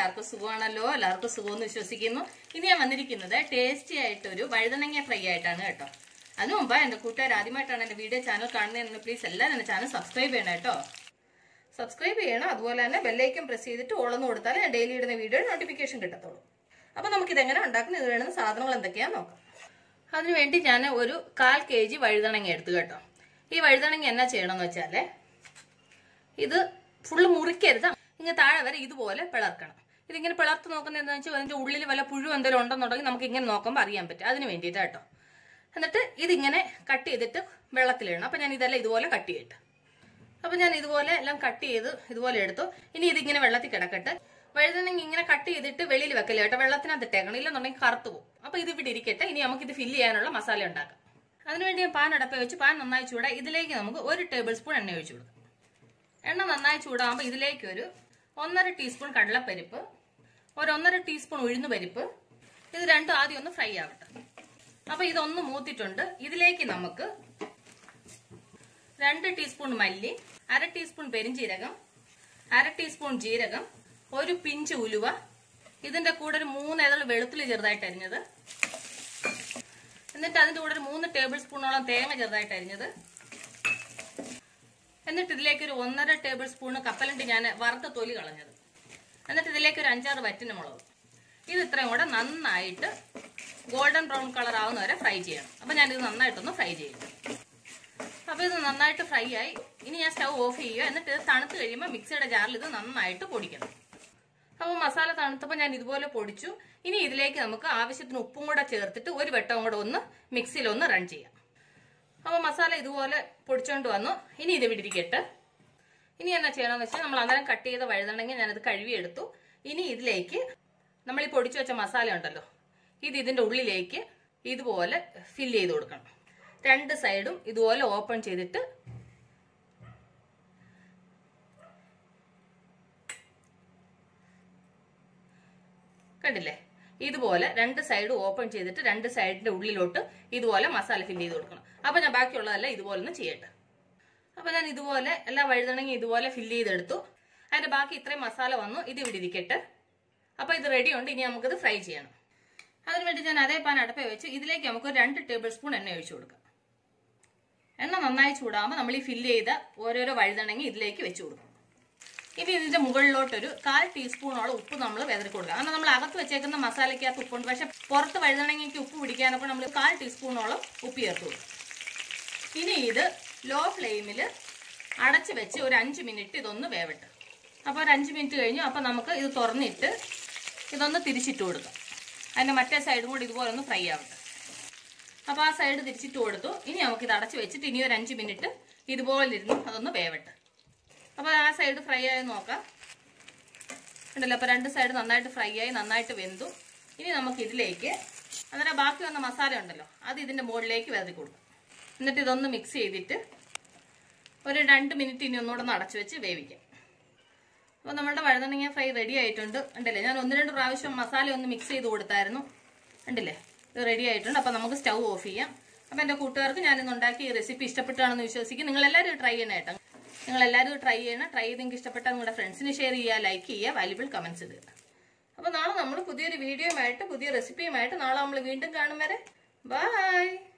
എല്ലാവർക്കും സുഖമാണല്ലോ എല്ലാവർക്കും സുഖമെന്ന് വിശ്വസിക്കുന്നു ഇനി ഞാൻ വന്നിരിക്കുന്നത് ടേസ്റ്റി ആയിട്ടൊരു വഴുതനങ്ങ ഫ്രൈ ആയിട്ടാണ് കേട്ടോ അതിനു മുമ്പ് എന്റെ കൂട്ടുകാർ ആദ്യമായിട്ടാണ് എന്റെ വീഡിയോ ചാനൽ കാണുന്നതെന്ന് പ്ലീസ് എല്ലാവരും എന്റെ ചാനൽ സബ്സ്ക്രൈബ് ചെയ്യണം കേട്ടോ സബ്സ്ക്രൈബ് ചെയ്യണം അതുപോലെ തന്നെ ബെല്ലൈക്കൻ പ്രസ് ചെയ്തിട്ട് ഓളന്ന് കൊടുത്താൽ ഞാൻ ഡെയിലി ഇടുന്ന വീഡിയോ നോട്ടിഫിക്കേഷൻ കിട്ടത്തുള്ളൂ അപ്പൊ നമുക്ക് ഇതെങ്ങനെ ഉണ്ടാക്കുന്നത് ഇത് വേണ്ടുന്ന സാധനങ്ങൾ എന്തൊക്കെയാന്ന് നോക്കാം അതിനുവേണ്ടി ഞാൻ ഒരു കാൽ കെ ജി വഴുതണങ്ങ എടുത്തു കേട്ടോ ഈ വഴുതണങ്ങ എന്നാ ചെയ്യണമെന്ന് വെച്ചാല് ഇത് ഫുള്ള് മുറിക്കരുത് ഇങ്ങനെ താഴെ വരെ ഇതുപോലെ പിളർക്കണം ഇതിങ്ങനെ പിളർത്ത് നോക്കുന്നത് എന്താണെന്ന് വെച്ചാൽ അതിന്റെ ഉള്ളിൽ വല്ല പുഴു എന്തെങ്കിലും ഉണ്ടെന്നുണ്ടെങ്കിൽ നമുക്ക് ഇങ്ങനെ നോക്കുമ്പോൾ അറിയാൻ പറ്റും അതിന് വേണ്ടിയിട്ട് കേട്ടോ എന്നിട്ട് ഇതിങ്ങനെ കട്ട് ചെയ്തിട്ട് വെള്ളത്തിലിടണം അപ്പൊ ഞാൻ ഇതെല്ലാം ഇതുപോലെ കട്ട് ചെയ്തിട്ട് അപ്പൊ ഞാൻ ഇതുപോലെ എല്ലാം കട്ട് ചെയ്ത് ഇതുപോലെ എടുത്തു ഇനി ഇതിങ്ങനെ വെള്ളത്തിൽ കിടക്കട്ടെ വഴുതനങ്ങ ഇങ്ങനെ കട്ട് ചെയ്തിട്ട് വെളിയിൽ വെക്കല്ലേ കേട്ടോ വെള്ളത്തിനകത്ത് ഇട്ടേക്കണം ഇല്ലെന്നുണ്ടെങ്കിൽ കറുത്തു പോകും അപ്പൊ ഇത് ഇവിടെ ഇരിക്കട്ടെ ഇനി നമുക്ക് ഇത് ഫില്ല് ചെയ്യാനുള്ള മസാല ഉണ്ടാക്കാം അതിനുവേണ്ടി ഞാൻ പാൻ അടപ്പ വെച്ച് പാൻ നന്നായി ചൂടാ ഇതിലേക്ക് നമുക്ക് ഒരു ടേബിൾ സ്പൂൺ എണ്ണ ഒഴിച്ചു കൊടുക്കാം എണ്ണ നന്നായി ചൂടാകുമ്പോൾ ഇതിലേക്ക് ഒരു ഒന്നര ടീസ്പൂൺ കടലപ്പരിപ്പ് ഒരു ഒന്നര ടീസ്പൂൺ ഉഴുന്ന് പരിപ്പ് ഇത് രണ്ടും ആദ്യം ഒന്ന് ഫ്രൈ ആവട്ടെ അപ്പൊ ഇതൊന്ന് മൂത്തിട്ടുണ്ട് ഇതിലേക്ക് നമുക്ക് രണ്ട് ടീസ്പൂൺ മല്ലി അര ടീസ്പൂൺ പെരിഞ്ജീരകം അര ടീസ്പൂൺ ജീരകം ഒരു പിഞ്ച് ഉലുവ ഇതിന്റെ കൂടെ ഒരു മൂന്ന് ഏതള് വെളുത്തുള്ളി ചെറുതായിട്ട് അരിഞ്ഞത് എന്നിട്ട് അതിന്റെ കൂടെ ഒരു മൂന്ന് ടേബിൾ സ്പൂണോളം തേങ്ങ ചെറുതായിട്ട് അരിഞ്ഞത് എന്നിട്ട് ഇതിലേക്ക് ഒരു ഒന്നര ടേബിൾ സ്പൂൺ കപ്പലണ്ടി ഞാൻ വറുത്ത തൊലി കളഞ്ഞത് എന്നിട്ട് ഇതിലേക്ക് ഒരു അഞ്ചാറ് വറ്റിന മുളക് ഇത് ഇത്രയും കൂടെ നന്നായിട്ട് ഗോൾഡൻ ബ്രൗൺ കളർ ആവുന്ന വരെ ഫ്രൈ ചെയ്യണം അപ്പൊ ഞാനിത് നന്നായിട്ടൊന്ന് ഫ്രൈ ചെയ്യും അപ്പൊ ഇത് നന്നായിട്ട് ഫ്രൈ ആയി ഇനി ഞാൻ സ്റ്റൗ ഓഫ് ചെയ്യുക എന്നിട്ട് ഇത് തണുത്ത് കഴിയുമ്പോൾ മിക്സിയുടെ ജാറിൽ ഇത് നന്നായിട്ട് പൊടിക്കണം അപ്പോൾ മസാല തണുത്തപ്പോൾ ഞാൻ ഇതുപോലെ പൊടിച്ചു ഇനി ഇതിലേക്ക് നമുക്ക് ആവശ്യത്തിന് ഉപ്പും കൂടെ ചേർത്തിട്ട് ഒരു വട്ടവും കൂടെ ഒന്ന് മിക്സിയിൽ ഒന്ന് റൺ ചെയ്യാം അപ്പോൾ മസാല ഇതുപോലെ പൊടിച്ചോണ്ട് വന്നു ഇനി ഇത് വിടിരിക്കട്ടെ ഇനി എന്നാ ചെയ്യണമെന്ന് വെച്ചാൽ നമ്മൾ അന്നേരം കട്ട് ചെയ്ത വഴുതണമെങ്കിൽ ഞാനത് കഴുകിയെടുത്തു ഇനി ഇതിലേക്ക് നമ്മൾ ഈ പൊടിച്ചു വെച്ച മസാല ഉണ്ടല്ലോ ഇത് ഇതിന്റെ ഉള്ളിലേക്ക് ഇതുപോലെ ഫില്ല് ചെയ്ത് കൊടുക്കണം രണ്ട് സൈഡും ഇതുപോലെ ഓപ്പൺ ചെയ്തിട്ട് കണ്ടില്ലേ ഇതുപോലെ രണ്ട് സൈഡ് ഓപ്പൺ ചെയ്തിട്ട് രണ്ട് സൈഡിന്റെ ഉള്ളിലോട്ട് ഇതുപോലെ മസാല ഫില്ല് ചെയ്ത് കൊടുക്കണം അപ്പൊ ഞാൻ ബാക്കിയുള്ളതെല്ലാം ഇതുപോലെ ഒന്ന് ചെയ്യട്ടെ അപ്പൊ ഞാൻ ഇതുപോലെ എല്ലാ വഴുതണങ്ങി ഇതുപോലെ ഫില്ല് ചെയ്തെടുത്തു അതിന്റെ ബാക്കി ഇത്രയും മസാല വന്നു ഇത് ഇവിടെ ഇരിക്കട്ടെ അപ്പൊ ഇത് റെഡി ഉണ്ട് ഇനി നമുക്കിത് ഫ്രൈ ചെയ്യണം അതിനുവേണ്ടി ഞാൻ അതേ പാൻ അടപ്പ വെച്ച് ഇതിലേക്ക് നമുക്ക് ഒരു രണ്ട് ടേബിൾ സ്പൂൺ എണ്ണ ഒഴിച്ചു കൊടുക്കാം എണ്ണ നന്നായി ചൂടാകുമ്പോൾ നമ്മൾ ഈ ഫില്ല് ചെയ്ത ഓരോരോ വഴുതണങ്ങി ഇതിലേക്ക് വെച്ച് കൊടുക്കും ഇനി ഇതിന്റെ മുകളിലോട്ടൊരു കാൽ ടീസ്പൂണോളം ഉപ്പ് നമ്മൾ വെതറി കൊടുക്കുക കാരണം നമ്മൾ അകത്ത് വെച്ചേക്കുന്ന മസാലയ്ക്കകത്ത് ഉപ്പുണ്ട് പക്ഷെ പുറത്ത് വഴുതണങ്ങിക്ക് ഉപ്പ് പിടിക്കാനപ്പോൾ നമ്മൾ കാൽ ടീസ്പൂണോളം ഉപ്പ് ചേർത്ത് കൊടുക്കും ഇനി ഇത് ലോ ഫ്ലെയിമിൽ അടച്ച് വെച്ച് ഒരു അഞ്ച് മിനിറ്റ് ഇതൊന്ന് വേവട്ടെ അപ്പോൾ ഒരു അഞ്ച് മിനിറ്റ് കഴിഞ്ഞു അപ്പോൾ നമുക്ക് ഇത് തുറന്നിട്ട് ഇതൊന്ന് തിരിച്ചിട്ട് കൊടുക്കാം അതിന്റെ മറ്റേ സൈഡും കൂടി ഇതുപോലെ ഒന്ന് ഫ്രൈ ആവട്ടെ അപ്പോൾ ആ സൈഡ് തിരിച്ചിട്ട് കൊടുത്തു ഇനി നമുക്ക് ഇത് അടച്ച് വെച്ചിട്ട് ഇനി ഒരു അഞ്ച് മിനിറ്റ് ഇതുപോലെ ഇരുന്നു അതൊന്ന് വേവട്ടെ അപ്പോൾ ആ സൈഡ് ഫ്രൈ ആയി നോക്കാം ഉണ്ടല്ലോ അപ്പോൾ രണ്ട് സൈഡ് നന്നായിട്ട് ഫ്രൈ ആയി നന്നായിട്ട് വെന്തു ഇനി നമുക്ക് ഇതിലേക്ക് അന്നേരം ബാക്കി വന്ന മസാല ഉണ്ടല്ലോ അത് ഇതിന്റെ മുകളിലേക്ക് വെതറി കൊടുക്കും എന്നിട്ട് ഇതൊന്ന് മിക്സ് ചെയ്തിട്ട് ഒരു രണ്ട് മിനിറ്റ് ഇനി ഒന്നുകൂടെ ഒന്ന് അടച്ചു വെച്ച് വേവിക്കാം അപ്പോൾ നമ്മുടെ വഴുതനങ്ങ ഫ്രൈ റെഡി ആയിട്ടുണ്ട് ഉണ്ടല്ലേ ഞാൻ ഒന്ന് രണ്ട് പ്രാവശ്യം മസാല ഒന്ന് മിക്സ് ചെയ്ത് കൊടുത്തായിരുന്നു ഉണ്ടല്ലേ ഇത് റെഡി ആയിട്ടുണ്ട് അപ്പോൾ നമുക്ക് സ്റ്റൗ ഓഫ് ചെയ്യാം അപ്പോൾ എൻ്റെ കൂട്ടുകാർക്ക് ഞാനിന്ന് ഉണ്ടാക്കി ഈ റെസിപ്പി ഇഷ്ടപ്പെട്ടാണെന്ന് വിശ്വസിക്കും നിങ്ങൾ എല്ലാവരും ട്രൈ ചെയ്യണം കേട്ടോ നിങ്ങൾ എല്ലാവരും ട്രൈ ചെയ്യണം ട്രൈ ചെയ്ത് നിങ്ങൾക്ക് ഇഷ്ടപ്പെട്ടാൽ നിങ്ങളുടെ ഫ്രണ്ട്സിന് ഷെയർ ചെയ്യുക ലൈക്ക് ചെയ്യുക വാല്യുബിൾ കമൻസ് ഇടുക അപ്പോൾ നാളെ നമ്മൾ പുതിയൊരു വീഡിയോയുമായിട്ട് പുതിയ റെസിപ്പിയുമായിട്ട് നാളെ നമ്മൾ വീണ്ടും കാണും വരെ ബൈ